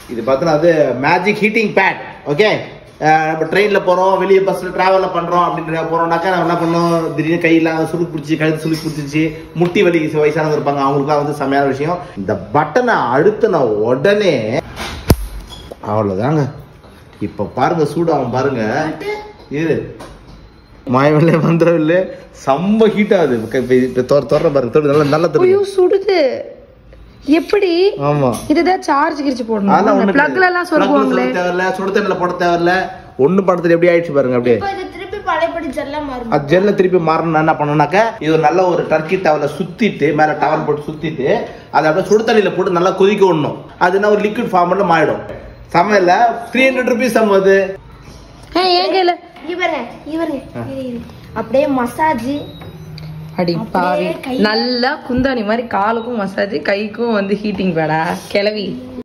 இது பார்த்தோன்னா அது மேஜிக் ஹீட்டிங் பேட் ஓகே நம்ம ட்ரெயினில் போகிறோம் வெளியே பஸ்ஸில் ட்ராவலில் பண்ணுறோம் அப்படின்ற போகிறோம்னாக்கா நம்ம என்ன பண்ணோம் திடீர்னு கையெல்லாம் சுருக்கு பிடிச்சி கழுத்து சுருக்கு பிடிச்சிச்சு முட்டி வலி வயசானவங்க இருப்பாங்க அவங்களுக்குலாம் வந்து செமையான விஷயம் இந்த பட்டனை அழுத்தின உடனே அவ்வளோதாங்க இப்போ பாருங்க சூடாகும் பாருங்க இரு மாயவில்லை மந்திரவில்லை செம்ம ஹீட் ஆகுது இப்போ இப்போ தொற தொற பாருங்க தொட நல்லா நல்லா ஐயோ தெரியும் சுடுது எப்படி ஆமா இதுதான் சார்ஜ் கிரிச்சு அதெல்லாம் போடணும் ஒண்ணும் பிளக்ல எல்லாம் சொருகுவாங்களே plug ல தேவையில்ல சுடு தண்ணில போட தேவையில்ல ஒண்ணு படத்துல எப்படி ஆயிடுச்சு பாருங்க அப்படியே இப்போ இது திருப்பி பழையபடி ஜெல்லா மாறும் அது ஜெல்ல திருப்பி மாறணும் என்ன பண்ணணும்னாக்க இது ஒரு நல்ல ஒரு டர்க்கி டவல சுத்திட்டு மேல டவல் போட்டு சுத்திட்டு அதை அப்படியே சுடு தண்ணியில போட்டு நல்லா கொதிக்க விடணும் அது என்ன ஒரு லிக்விட் ஃபார்ம்ல மாறிடும் சமையல்ல த்ரீ ஹண்ட்ரட் ருபீஸ் ஐம்பது ஏன் ஏன் கையில இவருங்க இவருங்க இரு, இரு. அப்படியே மசாஜ் அடி பாவி அப்படியே கை- நல்லா குந்தாணி மாதிரி காலுக்கும் மசாஜ் கைக்கும் வந்து ஹீட்டிங் பேடா கிளவி